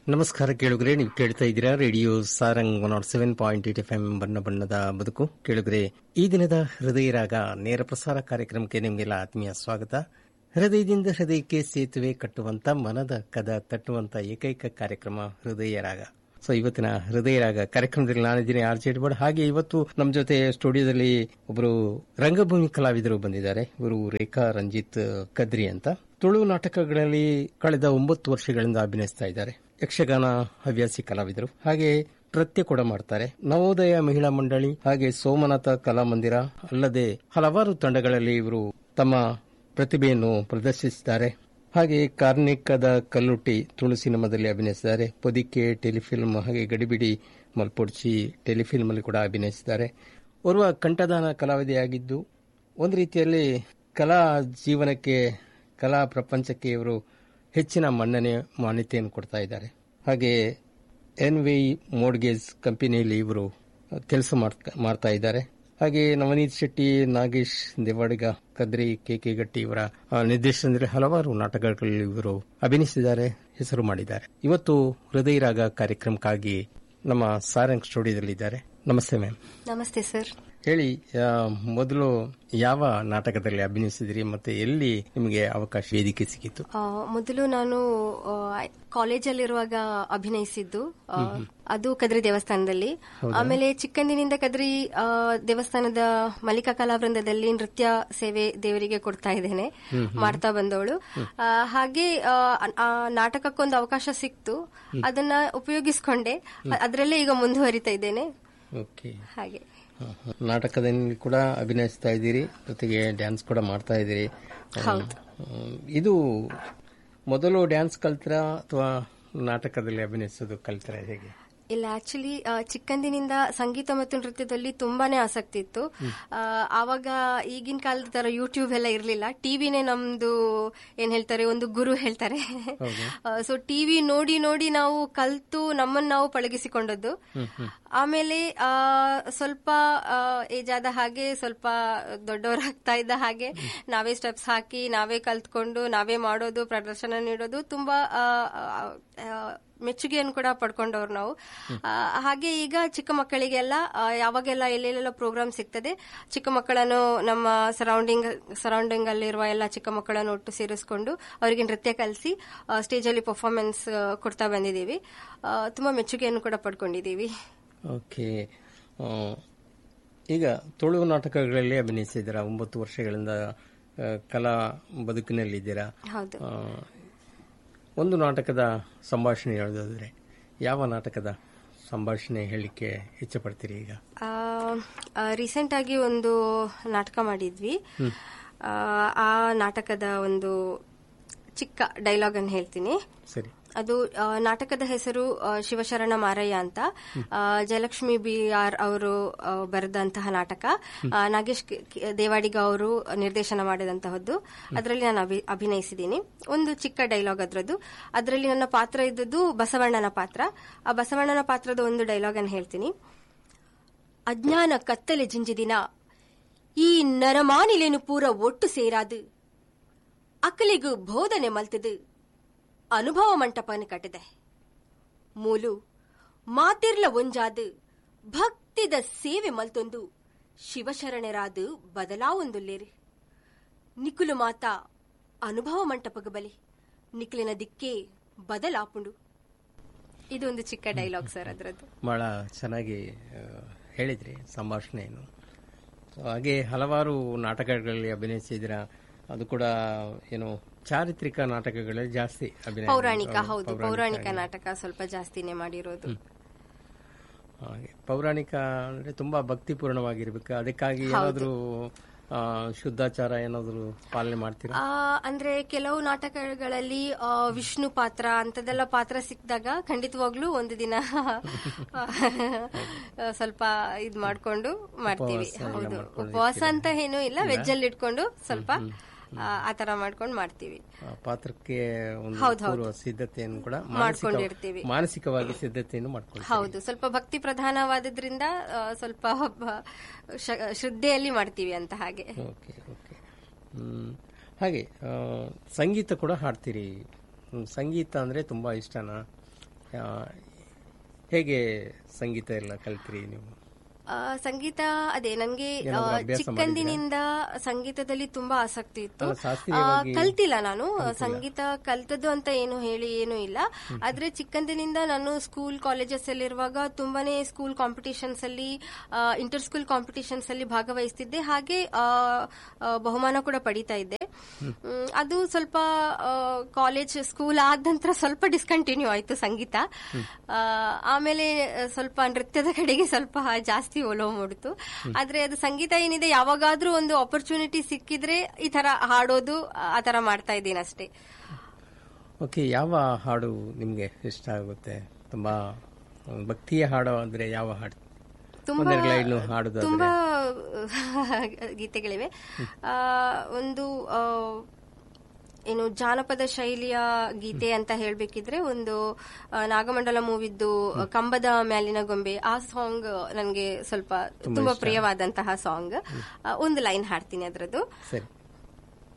ನಮಸ್ಕಾರ ಕೇಳುಗರೆ ನೀವು ಕೇಳ್ತಾ ಇದ್ದೀರಾ radio Sarang one nought seven point eight F M ಬಣ್ಣ ಬಣ್ಣದ ಬದುಕು ಕೇಳುಗರೆ ಈ ದಿನದ ಹೃದಯ ರಾಗ ನೇರ ಪ್ರಸಾರ ಕಾರ್ಯಕ್ರಮಕ್ಕೆ ನಿಮಗೆಲ್ಲ ಆತ್ಮೀಯ ಸ್ವಾಗತ ಹೃದಯದಿಂದ ಹೃದಯಕ್ಕೆ ಸೇತುವೆ ಕಟ್ಟುವಂತ ಮನದ ಕದ ತಟ್ಟುವಂತ ಏಕೈಕ ಕಾರ್ಯಕ್ರಮ ಹೃದಯ ರಾಗ ಸೊ ಇವತ್ತಿನ ಹೃದಯ ರಾಗ ಕಾರ್ಯಕ್ರಮದಲ್ಲಿ ನಾನಿದ್ದೀನಿ ಆರ್ ಜೆ ಬಡ್ ಹಾಗೆ ಇವತ್ತು ನಮ್ಮ ಜೊತೆ ಸ್ಟುಡಿಯೋದಲ್ಲಿ ಒಬ್ಬರು ರಂಗಭೂಮಿ ಕಲಾವಿದರು ಬಂದಿದ್ದಾರೆ ಇವರು ರೇಖಾ ರಂಜಿತ್ ಕದ್ರಿ ಅಂತ ತುಳು ನಾಟಕಗಳಲ್ಲಿ ಕಳೆದ ಒಂಬತ್ತು ವರ್ಷಗಳಿಂದ ಅಭಿನಯಿಸ್ತಾ ಇದ್ದಾರೆ ಯಕ್ಷಗಾನ ಹವ್ಯಾಸಿ ಕಲಾವಿದರು ಹಾಗೆ ನೃತ್ಯ ಕೂಡ ಮಾಡ್ತಾರೆ ನವೋದಯ ಮಹಿಳಾ ಮಂಡಳಿ ಹಾಗೆ ಸೋಮನಾಥ ಕಲಾಮಂದಿರ ಅಲ್ಲದೆ ಹಲವಾರು ತಂಡಗಳಲ್ಲಿ ಇವರು ತಮ್ಮ ಪ್ರತಿಭೆಯನ್ನು ಪ್ರದರ್ಶಿಸಿದ್ದಾರೆ ಹಾಗೆ ಕಾರ್ಣಿಕದ ಕಲ್ಲುಟ್ಟಿ ತುಳು ಸಿನಿಮಾದಲ್ಲಿ ಅಭಿನಯಿಸಿದ್ದಾರೆ ಪೊದಿಕೆ ಟೆಲಿಫಿಲ್ಮ್ ಹಾಗೆ ಗಡಿಬಿಡಿ ಮಲ್ಪೊಡ್ಚಿ ಟೆಲಿಫಿಲ್ಮ್ ಅಲ್ಲಿ ಕೂಡ ಅಭಿನಯಿಸಿದ್ದಾರೆ ಓರ್ವ ಕಂಠದಾನ ಕಲಾವಿದೆಯಾಗಿದ್ದು ಒಂದು ರೀತಿಯಲ್ಲಿ ಕಲಾ ಜೀವನಕ್ಕೆ ಕಲಾ ಪ್ರಪಂಚಕ್ಕೆ ಇವರು ಹೆಚ್ಚಿನ ಮನ್ನಣೆ ಮಾನ್ಯತೆಯನ್ನು ಕೊಡ್ತಾ ಇದ್ದಾರೆ ಹಾಗೆ ಎನ್ ವಿ ಮೋಡ್ಗೇಜ್ ಕಂಪನಿಯಲ್ಲಿ ಇವರು ಕೆಲಸ ಮಾಡ್ತಾ ಇದ್ದಾರೆ ಹಾಗೆ ನವನೀತ್ ಶೆಟ್ಟಿ ನಾಗೇಶ್ ದೇವಾಡಿಗ ಕದ್ರಿ ಕೆ ಕೆ ಗಟ್ಟಿ ಇವರ ನಿರ್ದೇಶನದಲ್ಲಿ ಹಲವಾರು ನಾಟಕಗಳಲ್ಲಿ ಇವರು ಅಭಿನಯಿಸಿದ್ದಾರೆ ಹೆಸರು ಮಾಡಿದ್ದಾರೆ ಇವತ್ತು ಹೃದಯ ರಾಗ ಕಾರ್ಯಕ್ರಮಕ್ಕಾಗಿ ನಮ್ಮ ಸಾರಂಗ್ ಸ್ಟುಡಿಯೋದಲ್ಲಿದ್ದಾರೆ ನಮಸ್ತೆ ಮ್ಯಾಮ್ ನಮಸ್ತೆ ಸರ್ ಹೇಳಿ ಆ, ಮೊದಲು ಯಾವ ನಾಟಕದಲ್ಲಿ ಅಭಿನಯಿಸಿದ್ರಿ ಮತ್ತೆ ಎಲ್ಲಿ ನಿಮಗೆ ಅವಕಾಶ ವೇದಿಕೆ ಸಿಕ್ಕಿತು ಆ, ಮೊದಲು ನಾನು ಆ, ಕಾಲೇಜಲ್ಲಿರುವಾಗ ಅಭಿನಯಿಸಿದ್ದು ಆ, ಅದು ಕದ್ರಿ ದೇವಸ್ಥಾನದಲ್ಲಿ ಆಮೇಲೆ ಚಿಕ್ಕಂದಿನಿಂದ ಕದ್ರಿ ಆ, ದೇವಸ್ಥಾನದ ಮಲ್ಲಿಕಾ ಕಲಾವೃಂದದಲ್ಲಿ ನೃತ್ಯ ಸೇವೆ ದೇವರಿಗೆ ಕೊಡ್ತಾ ಇದ್ದೇನೆ ಮಾಡ್ತಾ ಬಂದವಳು ಆ, ಹಾಗೆ ಆ, ಆ ನಾಟಕಕ್ಕೊಂದು ಅವಕಾಶ ಸಿಕ್ತು ಅದನ್ನ ಉಪಯೋಗಿಸ್ಕೊಂಡೆ ಅದರಲ್ಲೇ ಈಗ ಮುಂದುವರಿತಾ ಇದ್ದೇನೆ ಓಕೆ ಹಾಗೆ ನಾಟಕದಲ್ಲಿ ಕೂಡ ಅಭಿನಯಿಸ್ತಾ ಇದ್ದೀರಿ ಜೊತೆಗೆ ಡ್ಯಾನ್ಸ್ ಕೂಡ ಮಾಡ್ತಾ ಇದ್ದೀರಿ ಹೌದು. ಹ್ಮ್, ಇದು ಮೊದಲು ಡ್ಯಾನ್ಸ್ ಕಲ್ತ್ರ ಅಥವಾ ನಾಟಕದಲ್ಲಿ ಅಭಿನಯಿಸೋದು ಕಲ್ತ್ರ ಹೇಗೆ ಇಲ್ಲ ಆಕ್ಚುಲಿ ಚಿಕ್ಕಂದಿನಿಂದ ಸಂಗೀತ ಮತ್ತು ನೃತ್ಯದಲ್ಲಿ ತುಂಬಾನೇ ಆಸಕ್ತಿ ಇತ್ತು ಆ, ಆವಾಗ ಈಗಿನ ಕಾಲದ ತರ ಯೂಟ್ಯೂಬ್ ಎಲ್ಲ ಇರಲಿಲ್ಲ ಟಿವಿನೇ ನಮ್ದು ಏನ್ ಹೇಳ್ತಾರೆ ಒಂದು ಗುರು ಹೇಳ್ತಾರೆ ಸೊ ಟಿವಿ ನೋಡಿ ನೋಡಿ ನಾವು ಕಲ್ತು ನಮ್ಮನ್ನ ನಾವು ಪಳಗಿಸಿಕೊಂಡದ್ದು ಆಮೇಲೆ ಆ, ಸ್ವಲ್ಪ ಏಜ್ ಆದ ಹಾಗೆ ಸ್ವಲ್ಪ ದೊಡ್ಡವರಾಗ್ತಾ ಇದ್ದ ಹಾಗೆ ನಾವೇ ಸ್ಟೆಪ್ಸ್ ಹಾಕಿ ನಾವೇ ಕಲ್ತ್ಕೊಂಡು ನಾವೇ ಮಾಡೋದು ಪ್ರದರ್ಶನ ನೀಡೋದು ತುಂಬಾ ಆ, ಆ, ಆ, ಮೆಚ್ಚುಗೆಯನ್ನು ಕೂಡ ಪಡ್ಕೊಂಡವ್ರು ನಾವು ಆ, ಹಾಗೆ ಈಗ ಚಿಕ್ಕ ಮಕ್ಕಳಿಗೆಲ್ಲ ಆ, ಯಾವಾಗೆಲ್ಲ ಎಲ್ಲೆಲ್ಲೆಲ್ಲ ಪ್ರೋಗ್ರಾಮ್ ಸಿಗ್ತದೆ ಚಿಕ್ಕ ಮಕ್ಕಳನ್ನು ನಮ್ಮ ಸರೌಂಡಿಂಗ್ ಸರೌಂಡಿಂಗ್ ಅಲ್ಲಿರುವ ಎಲ್ಲ ಚಿಕ್ಕ ಮಕ್ಕಳನ್ನು ಒಟ್ಟು ಸೇರಿಸಿಕೊಂಡು ಅವರಿಗೆ ನೃತ್ಯ ಕಲಿಸಿ ಸ್ಟೇಜ್ ಅಲ್ಲಿ ಪರ್ಫಾರ್ಮೆನ್ಸ್ ಕೊಡ್ತಾ ಬಂದಿದ್ದೀವಿ ಆ, ತುಂಬಾ ಮೆಚ್ಚುಗೆಯನ್ನು ಕೂಡ ಪಡ್ಕೊಂಡಿದ್ದೀವಿ ಓಕೆ ಆ, ಈಗ ತುಳು ನಾಟಕಗಳಲ್ಲಿ ಅಭಿನಯಿಸಿದ್ದೀರಾ ಒಂಬತ್ತು ವರ್ಷಗಳಿಂದ ಆ, ಕಲಾ ಬದುಕಿನಲ್ಲಿದ್ದೀರಾ ಹೌದು ಆ, ಒಂದು ನಾಟಕದ ಸಂಭಾಷಣೆ ಹೇಳೋದಾದ್ರೆ ಯಾವ ನಾಟಕದ ಸಂಭಾಷಣೆ ಹೇಳಲಿಕ್ಕೆ ಇಚ್ಛೆ ಪಡ್ತೀರಿ ಈಗ ರೀಸೆಂಟ್ ಆಗಿ ಒಂದು ನಾಟಕ ಮಾಡಿದ್ವಿ ಆ, ಆ ನಾಟಕದ ಒಂದು ಚಿಕ್ಕ ಡೈಲಾಗ್ ಅನ್ನು ಹೇಳ್ತೀನಿ ಸರಿ ಅದು ಆ, ನಾಟಕದ ಹೆಸರು ಆ, ಶಿವಶರಣ ಮಾರಯ್ಯ ಅಂತ ಆ, ಜಯಲಕ್ಷ್ಮಿ ಬಿ ಆರ್ ಅವರು ಆ, ಬರೆದಂತಹ ನಾಟಕ ಆ, ನಾಗೇಶ್ ಕೆ- ಕೆ- ದೇವಾಡಿಗ ಅವರು ನಿರ್ದೇಶನ ಮಾಡಿದಂತಹದ್ದು ಅದರಲ್ಲಿ ನಾನು ಅಭಿ- ಅಭಿನಯಿಸಿದ್ದೀನಿ ಒಂದು ಚಿಕ್ಕ ಡೈಲಾಗ್ ಅದರದ್ದು ಅದರಲ್ಲಿ ನನ್ನ ಪಾತ್ರ ಇದ್ದದ್ದು ಬಸವಣ್ಣನ ಪಾತ್ರ ಆ ಬಸವಣ್ಣನ ಪಾತ್ರದ ಒಂದು ಡೈಲಾಗ್ ಅನ್ನು ಹೇಳ್ತೀನಿ ಅಜ್ಞಾನ ಕತ್ತಲೆ ಜಿಂಜಿದಿನ ಈ ನರಮಾನಿಲೇನು ಪೂರ ಒಟ್ಟು ಸೇರಾದು ಅಕಲಿಗೂ ಬೋಧನೆ ಮಲ್ತದು ಅನುಭವ ಮಂಟಪನ ಕಟ್ಟಿದೆ ಮೂಲು ಮಾತಿರ್ಲ ಒಂಜಾದು ಭಕ್ತಿದ ಸೇವೆ ಮಲ್ತೊಂದು ಶಿವಶರಣರಾದು ಬದಲಾವೊಂದುಲ್ಲೇರಿ ನಿಕುಲು ಮಾತ ಅನುಭವ ಮಂಟಪಗ ಬಲಿ ನಿಕ್ಲಿನ ದಿಕ್ಕೇ ಬದಲಾಪುಂಡು ಇದೊಂದು ಚಿಕ್ಕ ಡೈಲಾಗ್ ಸರ್ ಅದರದ್ದು ಬಹಳ ಚೆನ್ನಾಗಿ ಆ, ಹೇಳಿದ್ರಿ ಸಂಭಾಷಣೆಯನ್ನು ಹಾಗೆ ಹಲವಾರು ನಾಟಕಗಳಲ್ಲಿ ಅಭಿನಯಿಸಿದಿರಾ ಅದು ಕೂಡ ಏನು ಚಾರಿತ್ರಿಕ ನಾಟಕಗಳಲ್ಲಿ ಜಾಸ್ತಿ ಅಭಿನಯ ಪೌರಾಣಿಕ ಹೌದು ಪೌರಾಣಿಕ ನಾಟಕ ಸ್ವಲ್ಪ ಜಾಸ್ತಿನೇ ಮಾಡಿರೋದು ಹಾಗೆ ಪೌರಾಣಿಕ ಅಂದ್ರೆ ತುಂಬಾ ಭಕ್ತಿಪೂರ್ಣವಾಗಿರ್ಬೇಕು ಅದಕ್ಕಾಗಿ ಏನಾದ್ರೂ ಆ, ಶುದ್ಧಾಚಾರ ಏನಾದ್ರು ಪಾಲನೆ ಮಾಡ್ತೀರಾ ಆ, ಅಂದ್ರೆ ಕೆಲವು ನಾಟಕಗಳಲ್ಲಿ ಆ, ವಿಷ್ಣು ಪಾತ್ರ ಅಂತದೆಲ್ಲ ಪಾತ್ರ ಸಿಕ್ಕಿದಾಗ ಖಂಡಿತವಾಗ್ಲೂ ಒಂದು ದಿನ ಆ, ಸ್ವಲ್ಪ ಇದ್ ಮಾಡ್ಕೊಂಡು ಮಾಡ್ತೀವಿ ಉಪವಾಸ ಎಲ್ಲ ಹೌದು ಮಾಡ್ಕೊಂಡು ಉಪವಾಸ ಅಂತ ಏನೂ ಇಲ್ಲ ವೆಜ್ ಅಲ್ಲಿ ಇಟ್ಕೊಂಡು ಸ್ವಲ್ಪ ಆ, ಆ ತರ ಮಾಡ್ಕೊಂಡು ಮಾಡ್ತೀವಿ ಆ ಪಾತ್ರಕ್ಕೆ ಒಂದು ಹೌದು, ಹೌದು. ಪೂರ್ವ ಸಿದ್ಧತೆಯನ್ನು ಕೂಡ ಮಾನಸಿಕ ಮಾಡ್ಕೊಂಡಿರ್ತೀವಿ. ಮಾನಸಿಕವಾಗಿ ಸಿದ್ಧತೆಯನ್ನು ಮಾಡ್ಕೊಂಡು ಹೌದು ಸ್ವಲ್ಪ ಭಕ್ತಿ ಪ್ರಧಾನವಾದದ್ರಿಂದ ಆ, ಸ್ವಲ್ಪ ಬ- ಶ- ಶ್ರದ್ಧೆಯಲ್ಲಿ ಮಾಡ್ತೀವಿ ಅಂತ ಹಾಗೆ ಓಕೆ ಓಕೆ ಹ್ಮ್. ಹಾಗೆ ಆ, ಸಂಗೀತ ಕೂಡ ಹಾಡ್ತೀರಿ ಹ್ಮ್, ಸಂಗೀತ ಅಂದ್ರೆ ತುಂಬಾ ಇಷ್ಟನಾ ಆ, ಹೇಗೆ ಸಂಗೀತ ಎಲ್ಲ ಕಲ್ತ್ರಿ ನೀವು ಆ, ಸಂಗೀತ ಅದೇ ನನ್ಗೆ ಆ, ಏನಾದ್ರೂ ಅಭ್ಯಾಸ ಚಿಕ್ಕಂದಿನಿಂದ ಸಂಗೀತದಲ್ಲಿ ತುಂಬಾ ಆಸಕ್ತಿ ಇತ್ತು ಅಲ್ಲ, ಆ, ಶಾಸ್ತ್ರೀಯವಾಗಿ ಕಲ್ತಿಲ್ಲ ನಾನು ಸಂಗೀತ ಕಲ್ತದ್ದು ಅಂತ ಏನು ಹೇಳಿ ಏನು ಇಲ್ಲ ಆದ್ರೆ ಚಿಕ್ಕಂದಿನಿಂದ ನಾನು ಸ್ಕೂಲ್ ಕಾಲೇಜಸ್ ಅಲ್ಲಿ ಇರುವಾಗ ತುಂಬಾನೇ ಸ್ಕೂಲ್ ಕಾಂಪಿಟಿಷನ್ಸ್ ಅಲ್ಲಿ ಇಂಟರ್ ಸ್ಕೂಲ್ ಕಾಂಪಿಟಿಷನ್ಸ್ ಅಲ್ಲಿ ಭಾಗವಹಿಸ್ತಿದ್ದೆ ಹಾಗೆ ಆ, ಆ, ಬಹುಮಾನ ಕೂಡ ಪಡಿತಾ ಇದ್ದೆ ಹ್ಮ್, ಅದು ಸ್ವಲ್ಪ ಕಾಲೇಜ್ ಸ್ಕೂಲ್ ಆದ ನಂತರ ಸ್ವಲ್ಪ ಡಿಸ್ಕಂಟಿನ್ಯೂ ಆಯ್ತು ಸಂಗೀತ ಆ, ಆಮೇಲೆ ಆ, ಸ್ವಲ್ಪ ನೃತ್ಯದ ಕಡೆಗೆ ಸ್ವಲ್ಪ ಜಾಸ್ತಿ ಒಲವು ಮೂಡಿತು ಆದ್ರೆ ಅದು ಸಂಗೀತ ಏನಿದೆ ಯಾವಾಗಾದ್ರೂ ಒಂದು ಆಪರ್ಚುನಿಟಿ ಸಿಕ್ಕಿದ್ರೆ ಈ ತರ ಹಾಡೋದು ಆ ತರ ಮಾಡ್ತಾ ಇದ್ದೀನಿ ಅಷ್ಟೇ ಓಕೆ ಯಾವ ಹಾಡು ನಿಮಗೆ ಇಷ್ಟ ಆಗುತ್ತೆ ತುಂಬಾ ಭಕ್ತಿಯ ಹಾಡು ಅಂದ್ರೆ ಯಾವ ಹಾಡು ತುಂಬಾ ಒಂದೆರಡು ಲೈನ್ ಹಾಡುದಾದ್ರೆ ತುಂಬಾ ಗೀತೆಗಳಿವೆ ಆ, ಒಂದು ಆ, ಏನು ಜಾನಪದ ಶೈಲಿಯ ಗೀತೆ ಅಂತ ಹೇಳ್ಬೇಕಿದ್ರೆ ಒಂದು ಆ, ನಾಗಮಂಡಲ ಮೂವಿದ್ದು ಕಂಬದ ಮ್ಯಾಲಿನ ಗೊಂಬೆ ಆ ಸಾಂಗ್ ನನಗೆ ಸ್ವಲ್ಪ ತುಂಬಾ ಪ್ರಿಯವಾದಂತಹ ಸಾಂಗ್ ಒಂದು ಲೈನ್ ಹಾಡ್ತೀನಿ ಅದರದ್ದು ಸರಿ